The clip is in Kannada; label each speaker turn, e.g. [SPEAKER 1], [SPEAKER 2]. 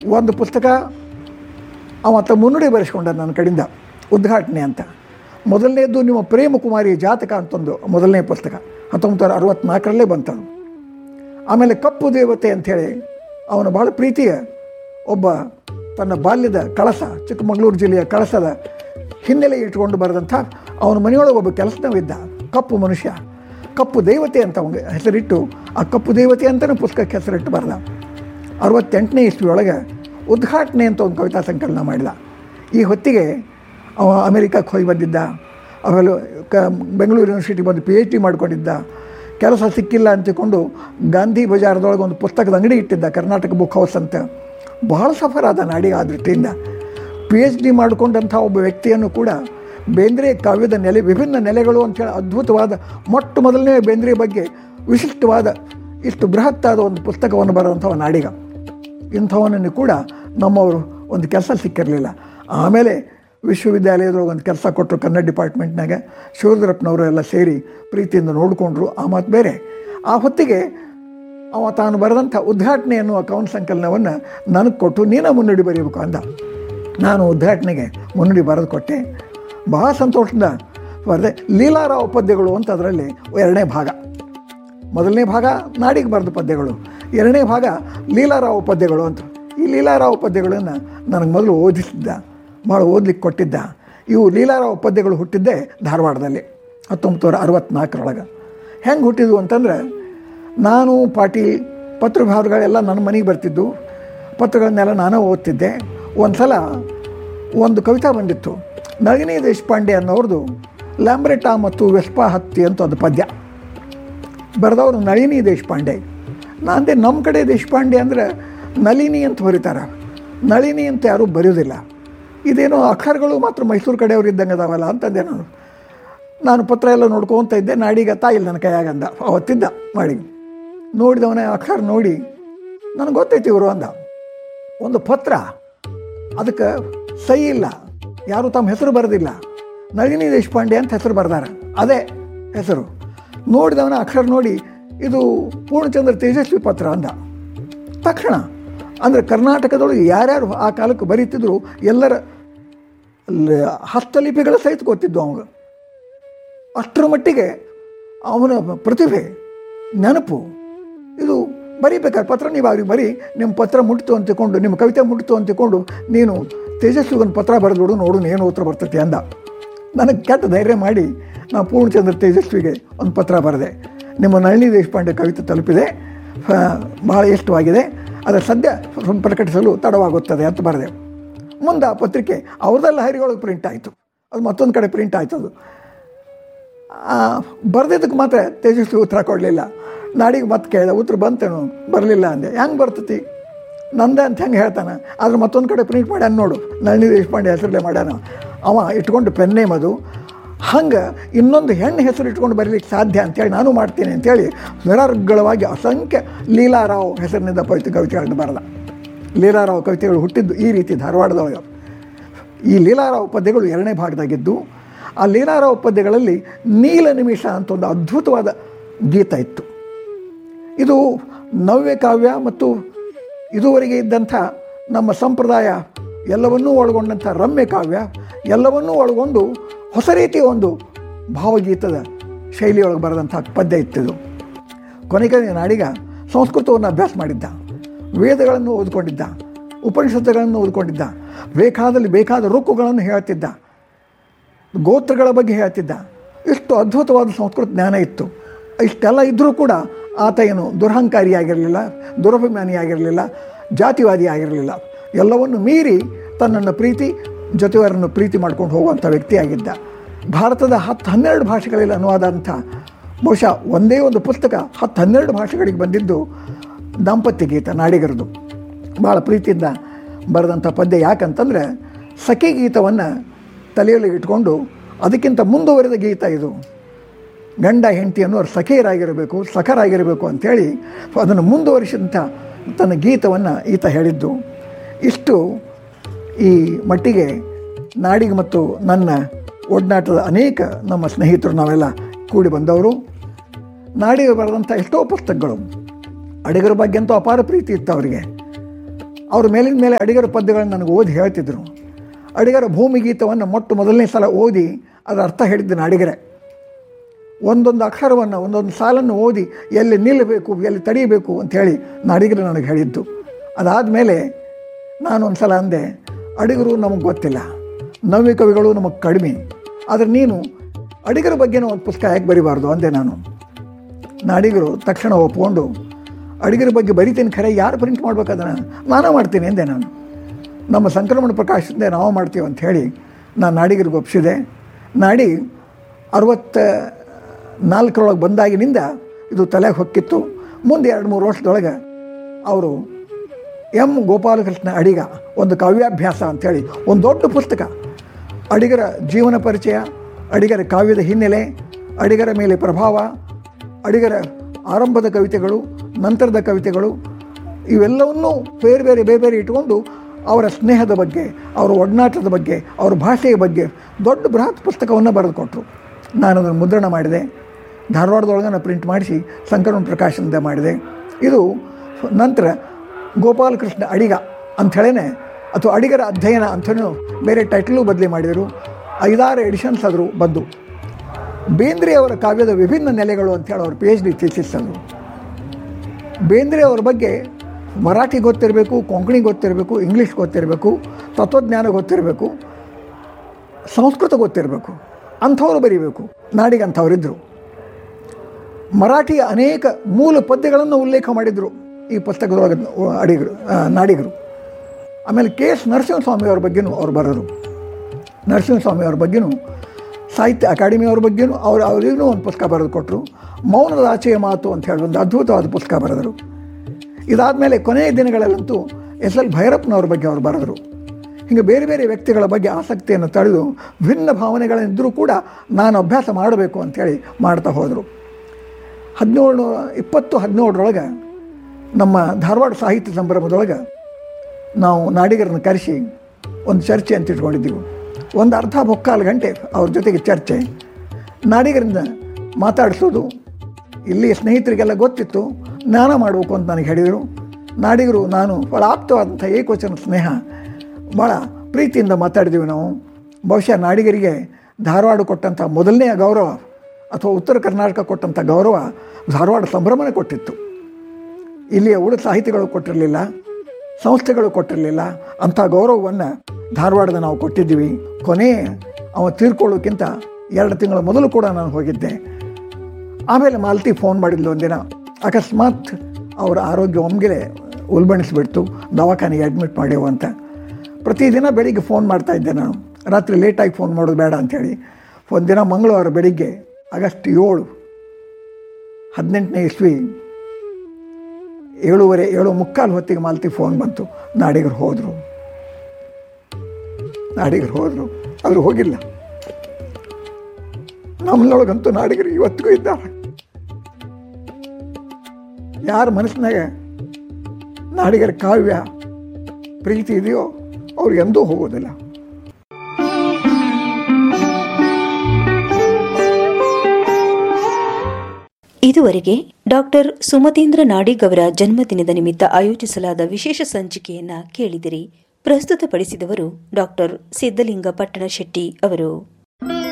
[SPEAKER 1] ಒಂದು ಪುಸ್ತಕ ಅವತ್ತ ಮುನ್ನುಡಿ ಬರೆಸ್ಕೊಂಡ ನನ್ನ ಕಡೆಯಿಂದ ಉದ್ಘಾಟನೆ ಅಂತ ಮೊದಲನೇದು ನಿಮ್ಮ ಪ್ರೇಮ ಕುಮಾರಿ ಜಾತಕ ಅಂತಂದು ಮೊದಲನೇ ಪುಸ್ತಕ ಹತ್ತೊಂಬತ್ತು ನೂರ ಅರವತ್ತ್ನಾಲ್ಕರಲ್ಲೇ ಬಂತದು ಆಮೇಲೆ ಕಪ್ಪು ದೇವತೆ ಅಂಥೇಳಿ ಅವನ ಭಾಳ ಪ್ರೀತಿಯ ಒಬ್ಬ ತನ್ನ ಬಾಲ್ಯದ ಕಳಸ ಚಿಕ್ಕಮಗಳೂರು ಜಿಲ್ಲೆಯ ಕಳಸದ ಹಿನ್ನೆಲೆ ಇಟ್ಕೊಂಡು ಬರೆದಂಥ ಅವನ ಮನೆಯೊಳಗೆ ಒಬ್ಬ ಕೆಲಸದವಿದ್ದ ಕಪ್ಪು ಮನುಷ್ಯ ಕಪ್ಪು ದೇವತೆ ಅಂತ ಅವನಿಗೆ ಹೆಸರಿಟ್ಟು ಆ ಕಪ್ಪು ದೇವತೆ ಅಂತಲೇ ಪುಸ್ತಕಕ್ಕೆ ಹೆಸರಿಟ್ಟು ಬರೆದ ಅರವತ್ತೆಂಟನೇ ಇಸ್ವಿಯೊಳಗೆ ಉದ್ಘಾಟನೆ ಅಂತ ಒಂದು ಕವಿತಾ ಸಂಕಲನ ಮಾಡಿದ ಈ ಹೊತ್ತಿಗೆ ಅವ ಅಮೆರಿಕಕ್ಕೆ ಹೋಗಿ ಬಂದಿದ್ದ ಆಮೇಲೆ ಕ ಬೆಂಗಳೂರು ಯೂನಿವರ್ಸಿಟಿ ಬಂದು ಪಿ ಎಚ್ ಡಿ ಮಾಡ್ಕೊಂಡಿದ್ದ ಕೆಲಸ ಸಿಕ್ಕಿಲ್ಲ ಅಂತಿಕೊಂಡು ಗಾಂಧಿ ಬಜಾರದೊಳಗೆ ಒಂದು ಪುಸ್ತಕದ ಅಂಗಡಿ ಇಟ್ಟಿದ್ದ ಕರ್ನಾಟಕ ಬುಕ್ ಹೌಸ್ ಅಂತ ಬಹಳ ಸಫರ್ ಆದ ನಾಡಿಗೆ ಆ ದೃಷ್ಟಿಯಿಂದ ಪಿ ಎಚ್ ಡಿ ಮಾಡಿಕೊಂಡಂಥ ಒಬ್ಬ ವ್ಯಕ್ತಿಯನ್ನು ಕೂಡ ಬೇಂದ್ರೆ ಕಾವ್ಯದ ನೆಲೆ ವಿಭಿನ್ನ ನೆಲೆಗಳು ಅಂಥೇಳಿ ಅದ್ಭುತವಾದ ಮೊಟ್ಟ ಮೊದಲನೇ ಬೇಂದ್ರೆ ಬಗ್ಗೆ ವಿಶಿಷ್ಟವಾದ ಇಷ್ಟು ಬೃಹತ್ತಾದ ಒಂದು ಪುಸ್ತಕವನ್ನು ಬರೆದಂಥವ ನಾಡಿಗ ಇಂಥವನನ್ನು ಕೂಡ ನಮ್ಮವರು ಒಂದು ಕೆಲಸ ಸಿಕ್ಕಿರಲಿಲ್ಲ ಆಮೇಲೆ ವಿಶ್ವವಿದ್ಯಾಲಯದೊಳಗೆ ಒಂದು ಕೆಲಸ ಕೊಟ್ಟರು ಕನ್ನಡ ಡಿಪಾರ್ಟ್ಮೆಂಟ್ನಾಗ ಶಿವರುದ್ರಪ್ಪನವರು ಎಲ್ಲ ಸೇರಿ ಪ್ರೀತಿಯಿಂದ ನೋಡಿಕೊಂಡ್ರು ಆ ಮಾತು ಬೇರೆ ಆ ಹೊತ್ತಿಗೆ ಅವ ತಾನು ಬರೆದಂಥ ಉದ್ಘಾಟನೆ ಅನ್ನುವ ಕವನ ಸಂಕಲನವನ್ನು ನನಗೆ ಕೊಟ್ಟು ನೀನೇ ಮುನ್ನುಡಿ ಬರೀಬೇಕು ಅಂದ ನಾನು ಉದ್ಘಾಟನೆಗೆ ಮುನ್ನುಡಿ ಬರೆದು ಕೊಟ್ಟೆ ಬಹಳ ಸಂತೋಷದಿಂದ ಬರೆದೆ ಲೀಲಾರಾವ್ ಪದ್ಯಗಳು ಅಂತ ಅದರಲ್ಲಿ ಎರಡನೇ ಭಾಗ ಮೊದಲನೇ ಭಾಗ ನಾಡಿಗೆ ಬರೆದ ಪದ್ಯಗಳು ಎರಡನೇ ಭಾಗ ಲೀಲಾರಾವ್ ಪದ್ಯಗಳು ಅಂತ ಈ ಲೀಲಾರಾವ್ ಪದ್ಯಗಳನ್ನು ನನಗೆ ಮೊದಲು ಓದಿಸಿದ್ದ ಭಾಳ ಓದ್ಲಿಕ್ಕೆ ಕೊಟ್ಟಿದ್ದ ಇವು ಲೀಲಾರಾವ್ ಪದ್ಯಗಳು ಹುಟ್ಟಿದ್ದೇ ಧಾರವಾಡದಲ್ಲಿ ಹತ್ತೊಂಬತ್ತು ನೂರ ಅರವತ್ತ್ನಾಲ್ಕರೊಳಗೆ ಹೆಂಗೆ ಹುಟ್ಟಿದ್ವು ಅಂತಂದ್ರೆ ನಾನು ಪಾಟೀಲ್ ಪತ್ರಭಾವಗಳೆಲ್ಲ ನನ್ನ ಮನೆಗೆ ಬರ್ತಿದ್ದು ಪತ್ರಗಳನ್ನೆಲ್ಲ ನಾನೇ ಓದ್ತಿದ್ದೆ ಒಂದು ಸಲ ಒಂದು ಕವಿತಾ ಬಂದಿತ್ತು ನಳಿನಿ ದೇಶಪಾಂಡೆ ಅನ್ನೋರ್ದು ಲ್ಯಾಂಬ್ರೆಟಾ ಮತ್ತು ವೆಸ್ಪಾ ಹತ್ತಿ ಅಂತ ಒಂದು ಪದ್ಯ ಬರೆದವರು ನಳಿನಿ ದೇಶಪಾಂಡೆ ನಾಂದೆ ನಮ್ಮ ಕಡೆ ದೇಶಪಾಂಡೆ ಅಂದರೆ ನಳಿನಿ ಅಂತ ಬರೀತಾರೆ ನಳಿನಿ ಅಂತ ಯಾರೂ ಬರೆಯೋದಿಲ್ಲ ಇದೇನೋ ಅಕ್ಷರಗಳು ಮಾತ್ರ ಮೈಸೂರು ಕಡೆಯವ್ರು ಇದ್ದಂಗೆ ಅದಾವಲ್ಲ ಅಂತಂದೆ ನಾನು ನಾನು ಪತ್ರ ಎಲ್ಲ ನೋಡ್ಕೊತ ಇದ್ದೆ ನಾಡಿಗೆ ತಾಯಿಲ್ಲ ನನ್ನ ಕೈಯಾಗಂದ ಅವತ್ತಿದ್ದ ಮಾಡಿ ನೋಡಿದವನೇ ಅಕ್ಷರ ನೋಡಿ ನನಗೆ ಗೊತ್ತೈತಿ ಇವರು ಅಂದ ಒಂದು ಪತ್ರ ಅದಕ್ಕೆ ಸಹಿ ಇಲ್ಲ ಯಾರು ತಮ್ಮ ಹೆಸರು ಬರೆದಿಲ್ಲ ನಳಿನಿ ದೇಶಪಾಂಡೆ ಅಂತ ಹೆಸರು ಬರ್ದಾರ ಅದೇ ಹೆಸರು ನೋಡಿದವನ ಅಕ್ಷರ ನೋಡಿ ಇದು ಪೂರ್ಣಚಂದ್ರ ತೇಜಸ್ವಿ ಪತ್ರ ಅಂದ ತಕ್ಷಣ ಅಂದರೆ ಕರ್ನಾಟಕದೊಳಗೆ ಯಾರ್ಯಾರು ಆ ಕಾಲಕ್ಕೆ ಬರೀತಿದ್ರು ಎಲ್ಲರ ಲ- ಹಸ್ತಲಿಪಿಗಳ ಸಹಿತ ಗೊತ್ತಿದ್ದು ಅವಾಗ ಅಷ್ಟರ ಮಟ್ಟಿಗೆ ಅವನ ಪ್ರತಿಭೆ ನೆನಪು ಇದು ಬರೀಬೇಕಾದ್ರೆ ಪತ್ರ ನೀವು ಅವ್ರಿಗೆ ಬರೀ ನಿಮ್ಮ ಪತ್ರ ಮುಟ್ತು ಅಂತಿಕೊಂಡು ನಿಮ್ಮ ಕವಿತೆ ಮುಟ್ತು ಅಂತಿಕೊಂಡು ನೀನು ತೇಜಸ್ವಿಗೊಂದು ಪತ್ರ ಬರೆದ್ಬಿಡು ನೋಡು ಏನು ಉತ್ತರ ಬರ್ತೈತಿ ಅಂದ ನನಗೆ ಕೆಟ್ಟ ಧೈರ್ಯ ಮಾಡಿ ನಾನು ಪೂರ್ಣಚಂದ್ರ ತೇಜಸ್ವಿಗೆ ಒಂದು ಪತ್ರ ಬರೆದೆ ನಿಮ್ಮ ನಳಿನಿ ದೇಶಪಾಂಡೆ ಕವಿತೆ ತಲುಪಿದೆ ಆ, ಬಹಳ ಇಷ್ಟವಾಗಿದೆ ಅದರ ಸದ್ಯ ಪ್ರಕಟಿಸಲು ತಡವಾಗುತ್ತದೆ ಅಂತ ಬರೆದೆ ಮುಂದೆ ಆ ಪತ್ರಿಕೆ ಅವ್ರದ್ದೆಲ್ಲ ಹರಿಗಳಿಗೆ ಪ್ರಿಂಟ್ ಆಯಿತು ಅದು ಮತ್ತೊಂದು ಕಡೆ ಪ್ರಿಂಟ್ ಆಯ್ತು ಅದು ಬರೆದಿದ್ದಕ್ಕೆ ಮಾತ್ರ ತೇಜಸ್ವಿ ಉತ್ತರ ಕೊಡಲಿಲ್ಲ ನಾಡಿಗೆ ಮತ್ತೆ ಕೇಳಿದೆ ಉತ್ತರ ಬಂತೇನು ಬರಲಿಲ್ಲ ಅಂದೆ ಹೆಂಗೆ ಬರ್ತತಿ ನಂದೆ ಅಂತ ಹೆಂಗೆ ಹೇಳ್ತಾನೆ ಆದ್ರೆ ಮತ್ತೊಂದು ಕಡೆ ಪ್ರಿಂಟ್ ಮಾಡ್ಯಾನ ನೋಡು ನಳಿನಿ ದೇಶಪಾಂಡೆ ಹೆಸರಲ್ಲೇ ಮಾಡ್ಯಾನ ಅವ ಇಟ್ಕೊಂಡು ಪೆನ್ನೇಮ್ ಅದು ಹಂಗೆ ಇನ್ನೊಂದು ಹೆಣ್ಣು ಹೆಸರು ಇಟ್ಕೊಂಡು ಬರೀಲಿಕ್ಕೆ ಸಾಧ್ಯ ಅಂತೇಳಿ ನಾನು ಮಾಡ್ತೀನಿ ಅಂತೇಳಿ ನಿರರ್ಗಳವಾಗಿ ಅಸಂಖ್ಯ ಲೀಲಾರಾವ್ ಹೆಸರಿನಿಂದ ಪವಿತ್ರ ಕವಿತೆಗಳನ್ನು ಬರೆದ ಲೀಲಾರಾವ್ ಕವಿತೆಗಳು ಹುಟ್ಟಿದ್ದು ಈ ರೀತಿ ಧಾರವಾಡದೊಳಗೆ ಈ ಲೀಲಾರಾವ್ ಪದ್ಯಗಳು ಎರಡನೇ ಭಾಗದಾಗಿದ್ದು ಆ ಲೀಲಾರಾವ್ ಪದ್ಯಗಳಲ್ಲಿ ನೀಲ ನಿಮಿಷ ಅಂತ ಒಂದು ಅದ್ಭುತವಾದ ಗೀತ ಇತ್ತು ಇದು ನವ್ಯ ಕಾವ್ಯ ಮತ್ತು ಇದುವರೆಗೆ ಇದ್ದಂಥ ನಮ್ಮ ಸಂಪ್ರದಾಯ ಎಲ್ಲವನ್ನೂ ಒಳಗೊಂಡಂಥ ರಮ್ಯ ಕಾವ್ಯ ಎಲ್ಲವನ್ನೂ ಒಳಗೊಂಡು ಹೊಸ ರೀತಿಯ ಒಂದು ಭಾವಗೀತದ ಶೈಲಿಯೊಳಗೆ ಬರೆದಂಥ ಪದ್ಯ ಇತ್ತಿದು ಕೊನೆಗೆ ನಾಡಿಗ ಸಂಸ್ಕೃತವನ್ನು ಅಭ್ಯಾಸ ಮಾಡಿದ್ದ ವೇದಗಳನ್ನು ಓದ್ಕೊಂಡಿದ್ದ ಉಪನಿಷತ್ತುಗಳನ್ನು ಓದ್ಕೊಂಡಿದ್ದ ಬೇಕಾದಲ್ಲಿ ಬೇಕಾದ ರುಕ್ಕುಗಳನ್ನು ಹೇಳ್ತಿದ್ದ ಗೋತ್ರಗಳ ಬಗ್ಗೆ ಹೇಳ್ತಿದ್ದ ಇಷ್ಟು ಅದ್ಭುತವಾದ ಸಂಸ್ಕೃತ ಜ್ಞಾನ ಇತ್ತು ಇಷ್ಟೆಲ್ಲ ಇದ್ದರೂ ಕೂಡ ಆತ ಏನು ದುರಹಂಕಾರಿಯಾಗಿರಲಿಲ್ಲ ದುರಭಿಮಾನಿಯಾಗಿರಲಿಲ್ಲ ಜಾತಿವಾದಿ ಆಗಿರಲಿಲ್ಲ ಎಲ್ಲವನ್ನು ಮೀರಿ ತನ್ನನ್ನು ಪ್ರೀತಿ ಜೊತೆಯವರನ್ನು ಪ್ರೀತಿ ಮಾಡ್ಕೊಂಡು ಹೋಗುವಂಥ ವ್ಯಕ್ತಿಯಾಗಿದ್ದ ಭಾರತದ ಹತ್ತು ಹನ್ನೆರಡು ಭಾಷೆಗಳಲ್ಲಿ ಅನುವಾದ ಅಂತ ಬಹುಶಃ ಒಂದೇ ಒಂದು ಪುಸ್ತಕ ಹತ್ತು ಹನ್ನೆರಡು ಭಾಷೆಗಳಿಗೆ ಬಂದಿದ್ದು ದಾಂಪತ್ಯ ಗೀತ ನಾಡಿಗರದು ಭಾಳ ಪ್ರೀತಿಯಿಂದ ಬರೆದಂಥ ಪದ್ಯ ಯಾಕಂತಂದರೆ ಸಖಿ ಗೀತವನ್ನು ತಲೆಯಲ್ಲಿ ಇಟ್ಕೊಂಡು ಅದಕ್ಕಿಂತ ಮುಂದುವರೆದ ಗೀತ ಇದು ಗಂಡ ಹೆಂಡತಿ ಅನ್ನೋರು ಸಖಿಯರಾಗಿರಬೇಕು ಸಖರಾಗಿರಬೇಕು ಅಂಥೇಳಿ ಅದನ್ನು ಮುಂದುವರಿಸಿದಂಥ ತನ್ನ ಗೀತವನ್ನು ಈತ ಹೇಳಿದ್ದು ಇಷ್ಟು ಈ ಮಟ್ಟಿಗೆ ನಾಡಿಗೆ ಮತ್ತು ನನ್ನ ಒಡನಾಟದ ಅನೇಕ ನಮ್ಮ ಸ್ನೇಹಿತರು ನಾವೆಲ್ಲ ಕೂಡಿ ಬಂದವರು ನಾಡಿಗೆ ಬರೆದಂಥ ಎಷ್ಟೋ ಪುಸ್ತಕಗಳು ಅಡಿಗರ ಬಗ್ಗೆ ಅಂತೂ ಅಪಾರ ಪ್ರೀತಿ ಇತ್ತು ಅವರಿಗೆ ಅವ್ರ ಮೇಲಿನ ಮೇಲೆ ಅಡಿಗರ ಪದ್ಯಗಳನ್ನು ನನಗೆ ಓದಿ ಹೇಳ್ತಿದ್ರು ಅಡಿಗರ ಭೂಮಿಗೀತವನ್ನು ಮೊಟ್ಟ ಮೊದಲನೇ ಸಲ ಓದಿ ಅದರ ಅರ್ಥ ಹೇಳಿದ್ದೇನೆ ಅಡಿಗರೆ ಒಂದೊಂದು ಅಕ್ಷರವನ್ನು ಒಂದೊಂದು ಸಾಲನ್ನು ಓದಿ ಎಲ್ಲಿ ನಿಲ್ಲಬೇಕು ಎಲ್ಲಿ ತಡೀಬೇಕು ಅಂಥೇಳಿ ಅಡಿಗರು ನನಗೆ ಹೇಳಿದ್ದು ಅದಾದಮೇಲೆ ನಾನು ಒಂದು ಸಲ ಅಂದೆ ಅಡಿಗರು ನಮಗೆ ಗೊತ್ತಿಲ್ಲ ನವ್ಯ ಕವಿಗಳು ನಮಗೆ ಕಡಿಮೆ ಆದರೆ ನೀನು ಅಡಿಗರ ಬಗ್ಗೆನೂ ಒಂದು ಪುಸ್ತಕ ಯಾಕೆ ಬರಿಬಾರ್ದು ಅಂದೆ ನಾನು ನಾಡಿಗರು ತಕ್ಷಣ ಒಪ್ಕೊಂಡು ಅಡಿಗರ ಬಗ್ಗೆ ಬರಿತೀನಿ ಖರೆ ಯಾರು ಪ್ರಿಂಟ್ ಮಾಡ್ಬೇಕಾದ್ರೆ ನಾನೇ ಮಾಡ್ತೀನಿ ಎಂದೆ ನಾನು ನಮ್ಮ ಸಂಕ್ರಮಣ ಪ್ರಕಾಶದಿಂದ ನಾವು ಮಾಡ್ತೀವಿ ಅಂತ ಹೇಳಿ ನಾನು ನಾಡಿಗರಿಗೆ ಒಪ್ಪಿಸಿದೆ ನಾಡಿ ಅರವತ್ತ ನಾಲ್ಕರೊಳಗೆ ಬಂದಾಗಿನಿಂದ ಇದು ತಲೆಗೆ ಹೊಕ್ಕಿತ್ತು ಮುಂದೆ ಎರಡು ಮೂರು ವರ್ಷದೊಳಗೆ ಅವರು ಎಂ ಗೋಪಾಲಕೃಷ್ಣ ಅಡಿಗ ಒಂದು ಕಾವ್ಯಾಭ್ಯಾಸ ಅಂಥೇಳಿ ಒಂದು ದೊಡ್ಡ ಪುಸ್ತಕ ಅಡಿಗರ ಜೀವನ ಪರಿಚಯ ಅಡಿಗರ ಕಾವ್ಯದ ಹಿನ್ನೆಲೆ ಅಡಿಗರ ಮೇಲೆ ಪ್ರಭಾವ ಅಡಿಗರ ಆರಂಭದ ಕವಿತೆಗಳು ನಂತರದ ಕವಿತೆಗಳು ಇವೆಲ್ಲವನ್ನೂ ಬೇರೆ ಬೇರೆ ಬೇರೆ ಬೇರೆ ಇಟ್ಕೊಂಡು ಅವರ ಸ್ನೇಹದ ಬಗ್ಗೆ ಅವರ ಒಡನಾಟದ ಬಗ್ಗೆ ಅವರ ಭಾಷೆಯ ಬಗ್ಗೆ ದೊಡ್ಡ ಬೃಹತ್ ಪುಸ್ತಕವನ್ನು ಬರೆದು ಕೊಟ್ಟರು ನಾನು ಅದನ್ನು ಮುದ್ರಣ ಮಾಡಿದೆ ಧಾರವಾಡದೊಳಗೆ ನಾನು ಪ್ರಿಂಟ್ ಮಾಡಿಸಿ ಸಂಕರಣ ಪ್ರಕಾಶನದ ಮಾಡಿದೆ ಇದು ನಂತರ ಗೋಪಾಲಕೃಷ್ಣ ಅಡಿಗ ಅಂಥೇಳೇ ಅಥವಾ ಅಡಿಗರ ಅಧ್ಯಯನ ಅಂಥೇಳಿ ಬೇರೆ ಟೈಟಲು ಬದಲಿ ಮಾಡಿದರು ಐದಾರು ಎಡಿಷನ್ಸ್ ಆದರೂ ಬಂದು ಬೇಂದ್ರೆ ಅವರ ಕಾವ್ಯದ ವಿಭಿನ್ನ ನೆಲೆಗಳು ಅಂತೇಳಿ ಅವ್ರ ಪಿ ಎಚ್ ಡಿ ಥೀಸಿಸ್ ಅದು ಬೇಂದ್ರೆ ಅವ್ರ ಬಗ್ಗೆ ಮರಾಠಿ ಗೊತ್ತಿರಬೇಕು ಕೊಂಕಣಿ ಗೊತ್ತಿರಬೇಕು ಇಂಗ್ಲೀಷ್ ಗೊತ್ತಿರಬೇಕು ತತ್ವಜ್ಞಾನ ಗೊತ್ತಿರಬೇಕು ಸಂಸ್ಕೃತ ಗೊತ್ತಿರಬೇಕು ಅಂಥವ್ರು ಬರೀಬೇಕು ನಾಡಿಗೆ ಅಂಥವರಿದ್ದರು ಮರಾಠಿಯ ಅನೇಕ ಮೂಲ ಪದ್ಯಗಳನ್ನು ಉಲ್ಲೇಖ ಮಾಡಿದರು ಈ ಪುಸ್ತಕದೊಳಗೆ ಅಡಿಗರು ಆ, ನಾಡಿಗರು ಆಮೇಲೆ ಕೆ ಎಸ್ ನರಸಿಂಹಸ್ವಾಮಿಯವ್ರ ಬಗ್ಗೆನೂ ಅವ್ರು ಬರೋರು ನರಸಿಂಹಸ್ವಾಮಿಯವ್ರ ಬಗ್ಗೆನೂ ಸಾಹಿತ್ಯ ಅಕಾಡೆಮಿಯವ್ರ ಬಗ್ಗೆನೂ ಅವ್ರು ಅವರಿಗೂ ಒಂದು ಪುಸ್ತಕ ಬರೆದು ಕೊಟ್ಟರು ಮೌನದ ಆಚೆಯ ಮಾತು ಅಂತ ಹೇಳಿ ಒಂದು ಅದ್ಭುತವಾದ ಪುಸ್ತಕ ಬರೆದರು ಇದಾದಮೇಲೆ ಕೊನೆಯ ದಿನಗಳಲ್ಲಂತೂ ಎಸ್ ಎಲ್ ಭೈರಪ್ಪನವ್ರ ಬಗ್ಗೆ ಅವರು ಬರೆದರು ಹೀಗೆ ಬೇರೆ ಬೇರೆ ವ್ಯಕ್ತಿಗಳ ಬಗ್ಗೆ ಆಸಕ್ತಿಯನ್ನು ತಳೆದು ಭಿನ್ನ ಭಾವನೆಗಳಿದ್ದರೂ ಕೂಡ ನಾನು ಅಭ್ಯಾಸ ಮಾಡಬೇಕು ಅಂಥೇಳಿ ಮಾಡ್ತಾ ಹೋದರು ಹದಿನೇಳು ಇಪ್ಪತ್ತು ಹದಿನೇಳರೊಳಗೆ ನಮ್ಮ ಧಾರವಾಡ ಸಾಹಿತ್ಯ ಸಂಭ್ರಮದೊಳಗೆ ನಾವು ನಾಡಿಗರನ್ನು ಕರೆಸಿ ಒಂದು ಚರ್ಚೆ ಅಂತ ಇಟ್ಕೊಂಡಿದ್ದೀವಿ ಒಂದು ಅರ್ಧ ಮುಕ್ಕಾಲು ಗಂಟೆ ಅವ್ರ ಜೊತೆಗೆ ಚರ್ಚೆ ನಾಡಿಗರಿಂದ ಮಾತಾಡಿಸೋದು ಇಲ್ಲಿ ಸ್ನೇಹಿತರಿಗೆಲ್ಲ ಗೊತ್ತಿತ್ತು ಜ್ಞಾನ ಮಾಡಬೇಕು ಅಂತ ನನಗೆ ಹೇಳಿದರು ನಾಡಿಗರು ನಾನು ಭಾಳ ಆಪ್ತವಾದಂಥ ಏಕವಚನ ಸ್ನೇಹ ಭಾಳ ಪ್ರೀತಿಯಿಂದ ಮಾತಾಡಿದ್ದೀವಿ ನಾವು ಬಹುಶಃ ನಾಡಿಗರಿಗೆ ಧಾರವಾಡ ಕೊಟ್ಟಂಥ ಮೊದಲನೆಯ ಗೌರವ ಅಥವಾ ಉತ್ತರ ಕರ್ನಾಟಕ ಕೊಟ್ಟಂಥ ಗೌರವ ಧಾರವಾಡ ಸಂಭ್ರಮನೇ ಕೊಟ್ಟಿತ್ತು ಇಲ್ಲಿಯ ಉಳಿದ ಸಾಹಿತಿಗಳು ಕೊಟ್ಟಿರಲಿಲ್ಲ ಸಂಸ್ಥೆಗಳು ಕೊಟ್ಟಿರಲಿಲ್ಲ ಅಂಥ ಗೌರವವನ್ನು ಧಾರವಾಡದ ನಾವು ಕೊಟ್ಟಿದ್ದೀವಿ ಕೊನೆ ಅವ ತೀರ್ಕೊಳ್ಳೋಕ್ಕಿಂತ ಎರಡು ತಿಂಗಳ ಮೊದಲು ಕೂಡ ನಾನು ಹೋಗಿದ್ದೆ ಆಮೇಲೆ ಮಾಲತಿ ಫೋನ್ ಮಾಡಿದ್ಲು ಒಂದಿನ ಅಕಸ್ಮಾತ್ ಅವರ ಆರೋಗ್ಯ ಒಮ್ಮೆಲೆ ಉಲ್ಬಣಿಸ್ಬಿಡ್ತು ದವಾಖಾನೆಗೆ ಅಡ್ಮಿಟ್ ಮಾಡ್ಯವು ಅಂತ ಪ್ರತಿದಿನ ಬೆಳಿಗ್ಗೆ ಫೋನ್ ಮಾಡ್ತಾ ಇದ್ದೆ ನಾನು ರಾತ್ರಿ ಲೇಟಾಗಿ ಫೋನ್ ಮಾಡೋದು ಬೇಡ ಅಂಥೇಳಿ ಒಂದಿನ ಮಂಗಳವಾರ ಬೆಳಿಗ್ಗೆ ಆಗಸ್ಟ್ ಏಳು ಹದಿನೆಂಟನೇ ಇಸ್ವಿ ಏಳುವರೆ ಏಳು ಮುಕ್ಕಾಲು ಹೊತ್ತಿಗೆ ಮಾಲತಿ ಫೋನ್ ಬಂತು ನಾಡಿಗರು ಹೋದರು ನಾಡಿಗರು ಹೋದರು ಆದರೂ ಹೋಗಿಲ್ಲ ನಮ್ಮನೊಳಗಂತೂ ನಾಡಿಗರು ಇವತ್ತಿಗೂ ಇದ್ದಾರೆ ಯಾರ ಮನಸ್ಸಿನಾಗ ನಾಡಿಗರ ಕಾವ್ಯ ಪ್ರೀತಿ ಇದೆಯೋ ಅವ್ರು ಎಂದೂ ಹೋಗೋದಿಲ್ಲ
[SPEAKER 2] ಇದುವರೆಗೆ ಡಾಕ್ಟರ್ ಸುಮತೀಂದ್ರ ನಾಡಿಗ್ ಅವರ ಜನ್ಮದಿನದ ನಿಮಿತ್ತ ಆಯೋಜಿಸಲಾದ ವಿಶೇಷ ಸಂಚಿಕೆಯನ್ನ ಕೇಳಿದಿರಿ ಪ್ರಸ್ತುತಪಡಿಸಿದವರು ಡಾಕ್ಟರ್ ಸಿದ್ದಲಿಂಗ ಪಟ್ಟಣ ಶೆಟ್ಟಿ ಅವರು